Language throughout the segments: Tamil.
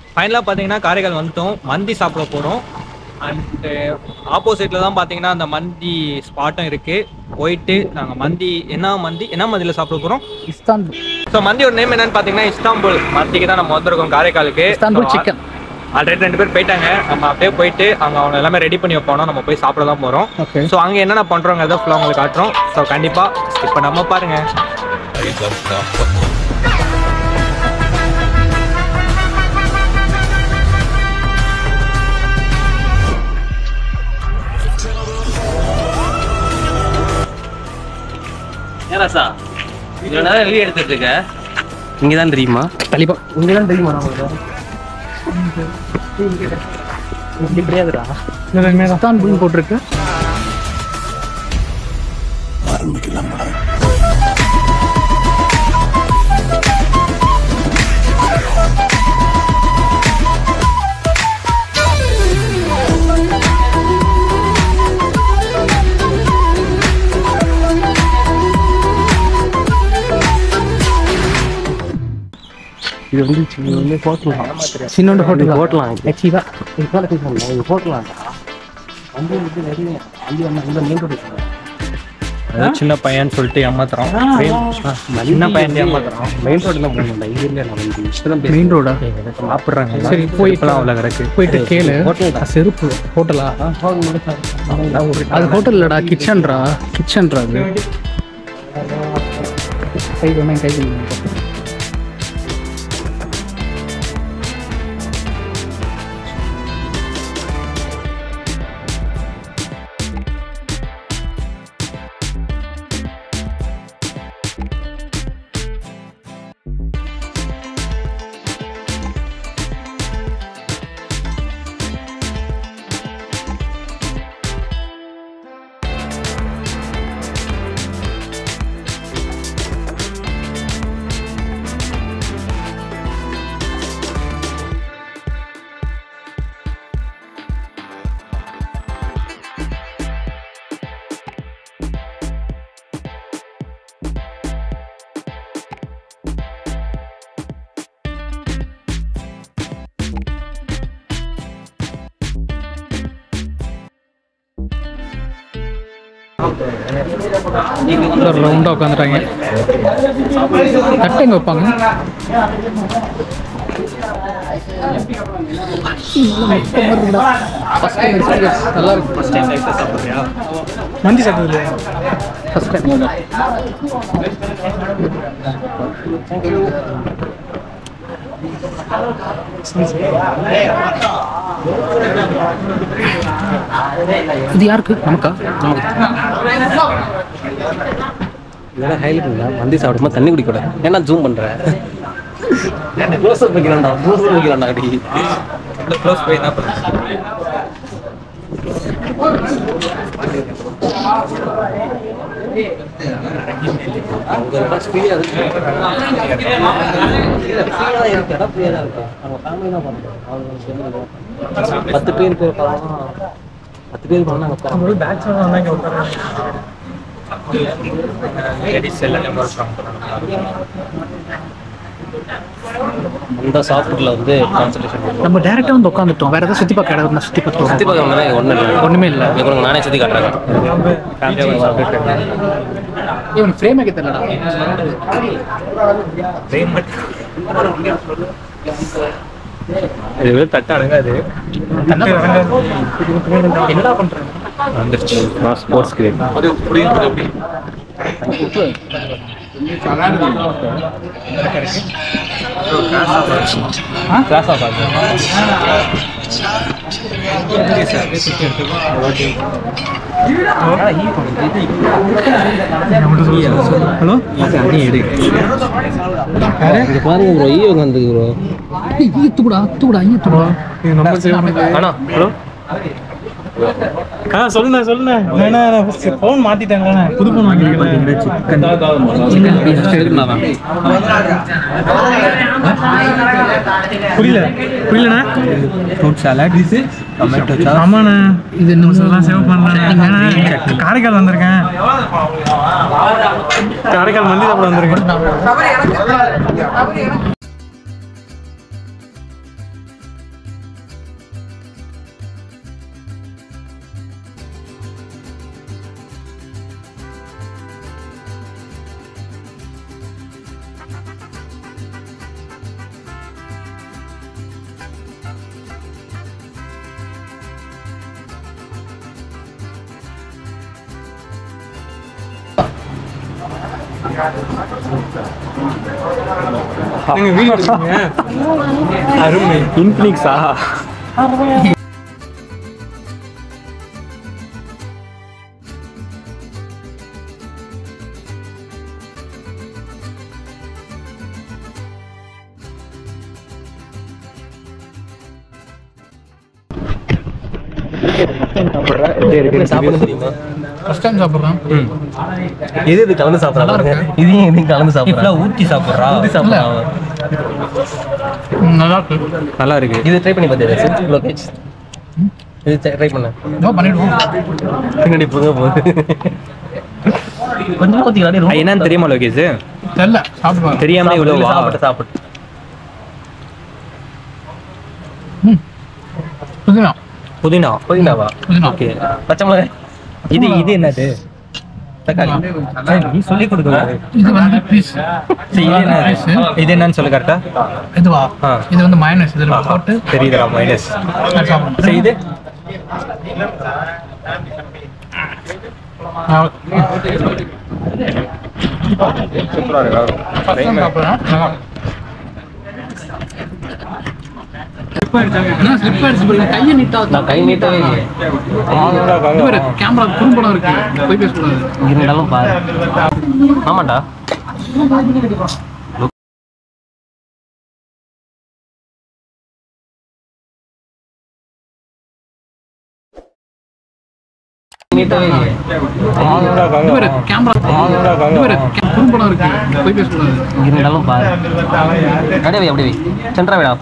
ஃபைனலாக பார்த்தீங்கன்னா காரைக்கால் வந்துட்டோம் மந்தி சாப்பிட போகிறோம் அண்டு ஆப்போசிட்டில் தான் பார்த்தீங்கன்னா அந்த மந்தி ஸ்பாட்டும் இருக்குது போயிட்டு நாங்கள் மந்தி என்ன மந்தி என்ன மந்தியில் சாப்பிட போகிறோம் இஸ்தான்புல் ஸோ மந்தியோட நேம் என்னன்னு பார்த்தீங்கன்னா இஸ்தாம்புல் மந்திக்கு தான் நம்ம வந்திருக்கோம் காரைக்காலுக்கு இஸ்தான்புல் சிக்கன் ஆல்ரெடி ரெண்டு பேர் போயிட்டாங்க நம்ம அப்படியே போயிட்டு அங்கே அவங்க எல்லாமே ரெடி பண்ணி வைப்போம் நம்ம போய் சாப்பிட தான் போகிறோம் ஓகே ஸோ அங்கே என்னென்ன பண்ணுறோங்கிறத ஃபுல்லாக உங்களுக்கு காட்டுறோம் ஸோ கண்டிப்பாக இப்போ நம்ம பாருங்க ஏராசா இவ்வளோ நேரம் வெளியே எடுத்துட்டு இருக்க இங்கே தான் தெரியுமா கண்டிப்பா இங்கே தான் தெரியுமா நமக்கு இப்படி கிடையாதுடா இஸ்தான்புல் போட்டிருக்கு இது வந்து சின்ன வந்து போட்டலாம் சின்னோண்டு ஹோட்டல் போட்டலாம் ஆக்சுவலா இது போட்டலாம்டா வந்து வந்து நிறைய வந்து வந்து இந்த மெயின் ரோடு சின்ன பையன் சொல்லிட்டு ஏமாத்துறோம் சின்ன பையன் ஏமாத்துறோம் மெயின் ரோடுல போகணும்டா இங்கே இல்லை நான் வந்து இஷ்டம் மெயின் ரோடா சாப்பிட்றாங்க சரி, போய் இப்பெல்லாம் அவ்வளோ கிடக்கு போயிட்டு கேளு ஹோட்டல்டா. செருப்பு ஹோட்டலா அது ஹோட்டல் இல்லடா கிச்சன்ரா கிச்சன்ரா அது கை வேணா கை வேணா. ஒரு ரவுண்டாக உட்காந்துட்டாங்க தட்டை எங்கே வைப்பாங்க நல்லா இருக்கு ஃபஸ்ட் டைம் லைஃப்பில் சாப்பிட்றியா மந்தி சாப்பிடுது ஃபர்ஸ்ட் டைம் இது யாருக்கு நமக்கா இதெல்லாம் ஹைலைட் இல்லை மந்தி சாப்பிடும்போது தண்ணி குடிக்கூடாது ஏன்னா ஜூம் பண்ணுறேன் க்ளோஸ் அப் வைக்கலாம்டா க்ளோஸ் அப் வைக்கலாம்டா அடி க்ளோஸ் போய் என்ன பண்ணுறது அவங்க எல்லாம் ஃப்ரீயாக இருக்கு ஃப்ரீயாக இருக்கு இடம் ஃப்ரீயாக தான் இருக்கு அவங்க ஃபேமிலி தான் பண்ணுறோம் அவங்க சேர்ந்து பத்து பேர் பேர் பண்ணலாம் பத்து பேர் பண்ணால் நாங்கள் உட்காரோம் லேடிஸ் எல்லாமே வருஷம் அந்த சாப்பிட்ல வந்து கான்சன்ட்ரேஷன் நம்ம டேரெக்டாக வந்து உட்காந்துட்டோம் வேற ஏதாவது சுற்றி பார்க்க இடம் இருந்தா சுற்றி பார்த்து சுற்றி பார்க்க ஒன்றுமே ஒன்றும் இல்லை ஒன்றுமே இல்லை இவங்க நானே சுற்றி காட்டுறேன் இவன் ஃப்ரேம் வைக்க தெரியலடா இது தட்டு அடங்காது என்னடா பண்ணுறேன் வந்துருச்சு நான் ஸ்போர்ட்ஸ் கிரேட் கிளாஸ் ஆஃப் ஆகுது ஹலோ இங்கே பாருங்க ப்ரோ ஈ உட்காந்து ப்ரோ ஈத்துக்குடா அத்துக்குடா ஈத்துக்குடா அண்ணா ஹலோ ஆ சொல்லுண்ணே சொல்லுண்ணே ஏன்னா ஃபோன் மாத்திட்டாங்களே புது ஃபோன் வாங்கிருக்கேன் புரியல புரியலண்ணே ஃப்ரூட் சாலட் டொமேட்டோ சாஸ் ஆமாண்ணே இது எல்லாம் சேவ் பண்ணலாம் ஏன்னா காரைக்கால் வந்திருக்கேன் காரைக்கால் மந்தி சாப்பிட வந்திருக்கேன் நீங்க வீடியோ எடுக்கீங்க அருமை இன்ஃபினிக்ஸா சாப்பிட தெரியுமா ஃபர்ஸ்ட் டைம் சாப்பிட்றேன் எது இது கலந்து சாப்பிடறாங்க இதையும் இதையும் கலந்து சாப்பிடறாங்க ஊத்தி சாப்பிட்றா ஊத்தி சாப்பிடறாங்க நல்லா இருக்கு நல்லா இருக்கு இது ட்ரை பண்ணி பார்த்தியா லோகேஷ் இது ட்ரை பண்ண ஏதோ பண்ணிடுவோம் பின்னாடி போங்க போகுது கொஞ்சம் ஊத்திக்கலாம் ரொம்ப என்னன்னு தெரியுமா லோகேஷ் தெரியல சாப்பிட்டு பாருங்க தெரியாம இவ்வளவு சாப்பிட்டு சாப்பிட்டு ம் புதினா புதினா புதினாவா புதினா ஓகே பச்சை மிளகாய் இது இது என்னது தக்காளி நீ சொல்லி கொடுக்க இது வந்து பீஸ் இது என்ன இது என்னன்னு சொல்லு கரெக்டா இதுவா ஆ. இது வந்து மைனஸ் இதில் போட்டு தெரியுதுடா மைனஸ் நான் சாப்பிடுறேன் சரி இது சூப்பரா இருக்கா ஃபர்ஸ்ட் டைம் சாப்பிட்றேன் என்ன ஸ்லிப் ஆயிடுச்சு பாருங்க கையை நீட்டா நான் கை நீட்டவே இல்லையே கேமரா குறும்படம் இருக்கு போய் பேசக்கூடாது இருந்தாலும் பாரு ஆமாண்டா நீட்டவே இல்லையே கேமரா குறும்படம் இருக்கு போய் பேசக்கூடாது இருந்தாலும் பாரு அப்படியே வை, அப்படியே வை. சென்ட்ரா விடா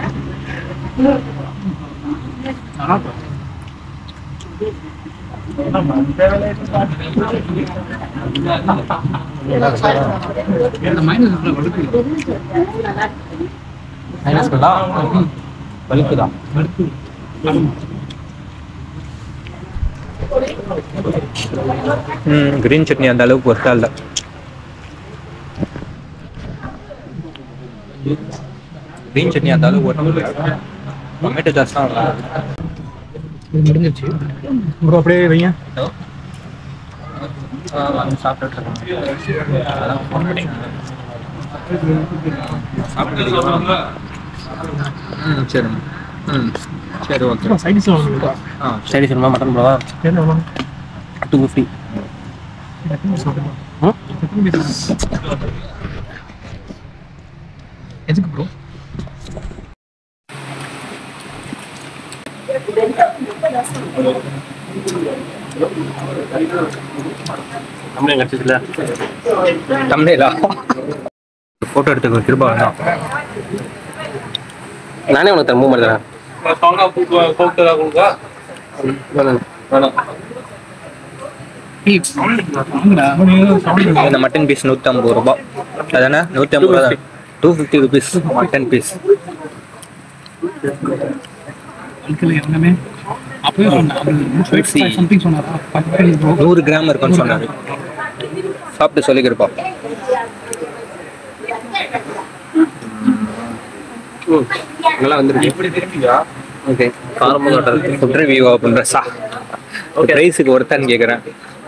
இந்த மைனஸ் வலுக்கு மைனஸ் பண்ணா வலிக்குதா ம் கிரீன் சட்னி அந்த அளவுக்கு ஒர்த்தா இல்லை கிரீன் சட்னி அந்த அளவுக்கு ஒர்த்தா இல்லை டொமேட்டோ சாஸ் தான் நல்லா இருக்கு. இது முடிஞ்சிருச்சு ப்ரோ அப்படியே வைங்க ம் சரி ம் சரி ஓகே சைடிஸ் வாங்க ஆ சரி சொல்லுமா மட்டன் ப்ரோவா என்ன எவ்வளோ டூ ஃபிஃப்டி எதுக்கு ப்ரோ நம்மளே கிடச்சிச்சுல தமிழா ஃபோட்டோ எடுத்துக்கோ கிருபா வேண்டாம் நானே உனக்கு தரேன் மூவ் பண்ணி தரேன் ஏய் வாங்கடா இந்த மட்டன் பீஸ் நூற்றம்பது ரூபா அதானே நூற்றி ஐம்பது ரூபா two fifty rupees mutton piece வாழ்க்கையில் எல்லாமே அப்பவே சொன்னேன் சம்திங் சொன்னாரா பக்கத்தில் ப்ரோ நூறு கிராம் இருக்கும்னு சொன்னாரு சாப்பிட்டு சொல்லிக்கிறப்பா நல்லா வந்துருக்கு ஓகே காரமாக காட்டுறது ஃபுட் ரிவ்யூ அப்படின்ற சா ப்ரைஸுக்கு ஒருத்தான்னு கேட்குறேன்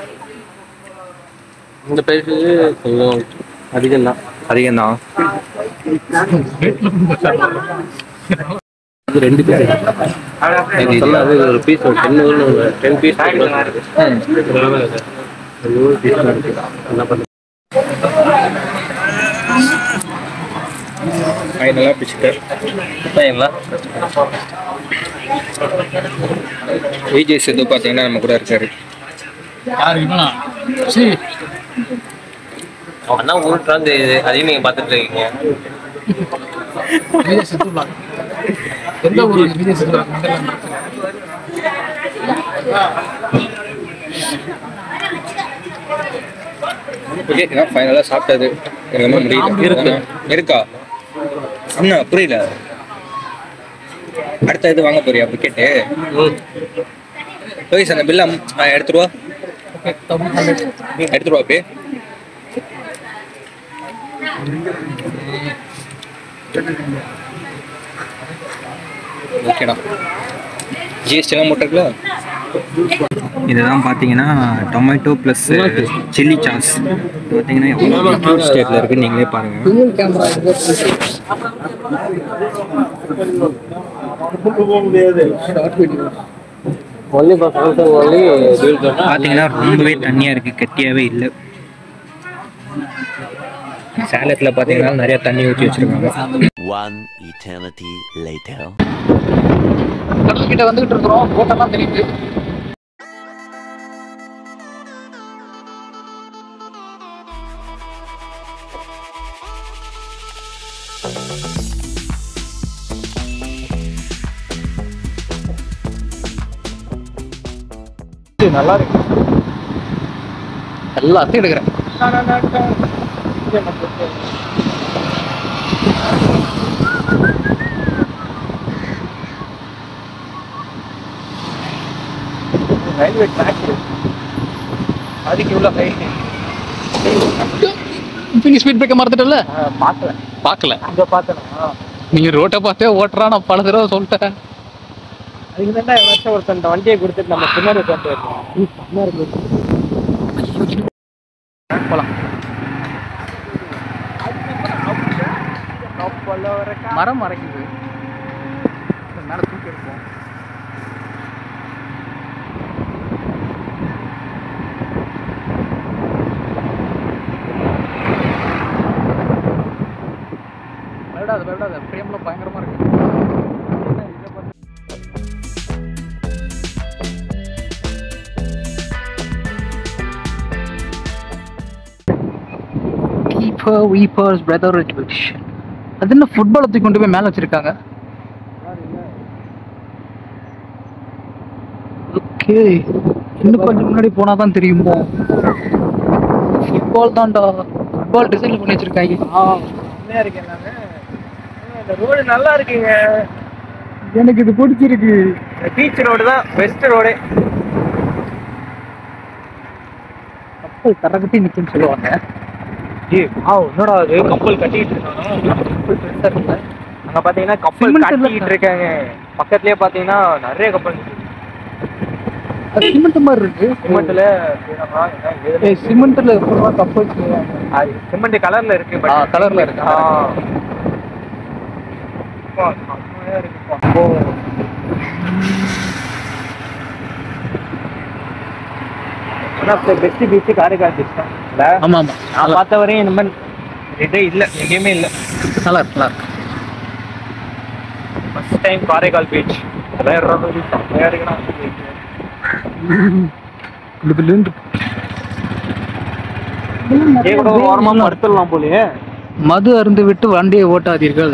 இந்த ப்ரைஸு கொஞ்சம் அதிகம் தான் அதிகம் தான் ரேட்டில் கொண்டு வச்சாரா அது ரெண்டு பீஸ் சொன்னா அது ஒரு பீஸ் ஒரு டென் டென் பீஸ் நூறு பீஸ் என்ன பண்ண ஃபைனலாக பிடிச்சிட்டு பையங்களா விஜய் சித்து பார்த்தீங்கன்னா நம்ம கூட இருக்காரு யாரு இவனா சரி அண்ணா ஊருட்டாந்து அதையும் நீங்கள் பார்த்துட்டு இருக்கீங்க விஜய் சித்து பிளாக் எந்த ஊர் விஜய் சித்து பிளாக் ஓகே இதான் ஃபைனலாக சாப்பிட்டது எனக்கு ரொம்ப முடியல இருக்கு. இருக்கா என்ன புரியல அடுத்த இது வாங்க போறியா புக்கெட்டு லோகேஷ் அந்த பில்ல எடுத்துருவா எடுத்துருவா அப்படியே ஓகேடா ஜிஎஸ்டி எல்லாம் போட்டிருக்கல இதுதான் பார்த்தீங்கன்னா டொமேட்டோ ப்ளஸ் சில்லி சாஸ் பார்த்தீங்கன்னா எவ்வளோ ஸ்டேட்டில் இருக்குன்னு நீங்களே பாருங்கள் camera only for function only deal சொன்னா பார்த்தீங்கன்னா ரொம்பவே தண்ணியாக இருக்குது கெட்டியாகவே இல்லை சேலத்தில் பார்த்தீங்கன்னா நிறைய தண்ணி ஊற்றி வச்சுருக்காங்க One eternity later. கடல் கிட்ட வந்துகிட்டு இருக்கிறோம் போட்டெல்லாம் தெரியுது நல்லா இருக்கு எல்லாத்தையும் எடுக்கிறேன் ரயில்வே ட்ராக் அதுக்கு இவ்வளோ ஹைட் நீ ஸ்பீட் பிரேக்கர் மறந்துட்டல பார்க்கல பார்க்கல அங்கே பார்த்தேனா நீங்க ரோட்டை பார்த்தே ஓட்டுறா நான் பல தடவை சொல்லிட்டேன் அதுக்கு தான் எவனாச்சும் ஒருத்தன் இந்த வண்டியை கொடுத்துட்டு நம்ம பின்னாடி உட்காந்து இருக்கோம் போலாம் மரம் மறைக்குது மேல தூக்கி இருக்கும் விளையாடாத விளையாடாத ஃப்ரேம்ல பயங்கரமா இருக்கு கீப்பர் வீப்பர்ஸ் பிரதர் எஜுகேஷன் அது என்ன ஃபுட்பாலை தூக்கி கொண்டு போய் மேலே வச்சிருக்காங்க ஓகே இன்னும் கொஞ்சம் முன்னாடி போனா தான் தெரியுமோ ஃபுட்பால் தான்டா ஃபுட்பால் டிசைன் பண்ணி வச்சிருக்காங்க உண்மையா இருக்கேன் நானு இந்த ரோடு நல்லா இருக்குங்க எனக்கு இது பிடிச்சிருக்கு பீச் ரோடு தான் பெஸ்ட் ரோடு கப்பல் தரகட்டி நிற்குன்னு சொல்லுவாங்க ஏய் வாவ் என்னடா அது கப்பல் கட்டிட்டு இருக்காங்க கப்பல் பெருசா இருக்குல்ல அங்க பாத்தீங்கன்னா கப்பல் Cement இல்ல. கட்டிட்டு இருக்காங்க பக்கத்துலயே பாத்தீங்கன்னா நிறைய கப்பல் அது சிமெண்ட் மாதிரி இருக்கு சிமெண்ட்ல ஏய் சிமெண்ட்ல எப்படா கப்பல் செய்வாங்க சிமெண்ட் கலர்ல இருக்கு ஆ, colourல இருக்கு. ஆ. அப்பா, செம்மையா இருக்குப்பா. One of the best beach Karaikal beach தான். இல்ல? ஆமா ஆமா நான் பார்த்த வரையும் இந்த மாதிரி இதே இல்ல எங்கேயுமே இல்ல நல்லா இருக்கு நல்லா இருக்கு ஃபர்ஸ்ட் டைம் காரைக்கால் பீச் அதெல்லாம் இருபது செம்மையா இருக்குண்ணா இதே கூட ஒரு ஓரமா படுத்துடலாம் போலயே மது அருந்து விட்டு வண்டியை ஓட்டாதீர்கள்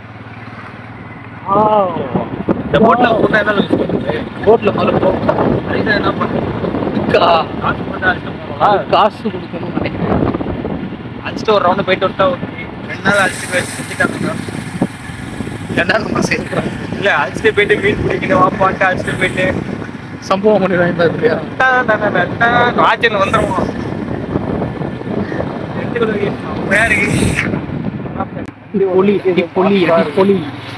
இந்த போட்ல போட்டா என்ன போட்ல முதல்ல போகும் அதுதான் என்ன பண்ணுறது காசு போட்டு அடிச்சு போகலாம் காசு கொடுக்கணும்னு நினைக்கிறேன் அடிச்சுட்டு ஒரு ரவுண்டு போயிட்டு விட்டா ஓகே ரெண்டு நாள் அடிச்சுட்டு போய் செஞ்சுட்டாங்க ரெண்டாயிரம் சேர்க்கிறேன் இல்ல அடிச்சுட்டு போயிட்டு மீன் பிடிக்கணும் வாப்பான்ட்டு அடிச்சுட்டு போயிட்டு சம்பவம் பண்ணி வாங்கிட்டா இல்லையா ஆச்சரியம் வந்துருவோம் செம்மையா இருக்கு பொலி பொலி பொலி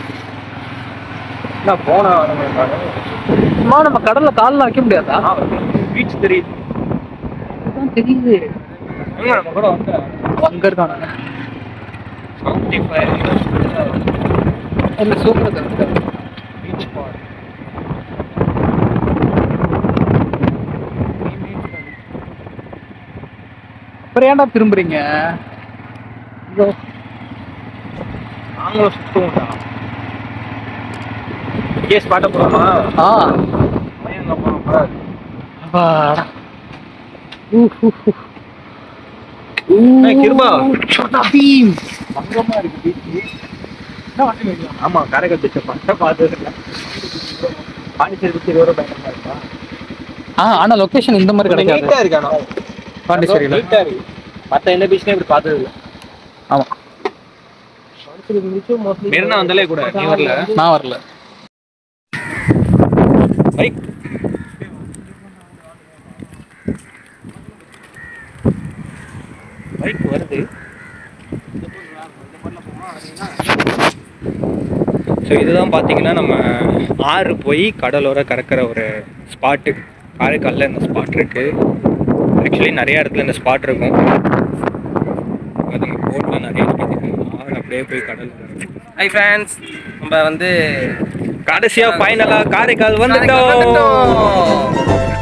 என்ன போனா சும்மா நம்ம கடல்ல கால்ல வைக்க முடியாதா பீச் தெரியுது அதுதான் தெரியுது எங்க நம்ம கூட வந்து அங்க இருக்காங்க செவன்டி ஃபைவ் இல்ல சூப்பர் இருக்கு பீச் பார்க் அப்புறம் ஏன்டா திரும்புறீங்க இதோ நாங்களும் சுத்துவோம்டா கேஸ் பாட்ட போறோமா ஆ பையன் அம்மா அப்பாடா. ஊ, ஊ, ஊ. ஊ, ஏய், கிருபா. சொன்னா பீம். பங்கமா இருக்கு பீச் ஆமா காரைக்கால் பீச்சை பார்த்தா பார்த்தது இல்லை பாண்டிச்சேரி பீச் இருபது ரூபாய் பயங்கரமா இருக்கா ஆ ஆனா லொகேஷன் இந்த மாதிரி கிடைக்காது நீட்டா இருக்கானோ பாண்டிச்சேரியில நீட்டா இருக்கு மத்த எந்த பீச்லயும் இப்படி பார்த்தது இல்லை ஆமா மெரினா வந்தாலே கூட நீ வரல நான் வரல பைக் பைக் வருது ஸோ இதுதான் பார்த்தீங்கன்னா நம்ம ஆறு போய் கடலோர கறக்கிற ஒரு ஸ்பாட்டு காரைக்காலில் இந்த ஸ்பாட் இருக்கு ஆக்சுவலி நிறைய இடத்துல இந்த ஸ்பாட் இருக்கும் அதுங்க போட்லாம் நிறைய இருக்குது ஆறு அப்படியே போய் கடல் ஹை ஃப்ரெண்ட்ஸ் நம்ம வந்து கடைசியா ஃபைனலா காரைக்கால் வந்துட்டோம்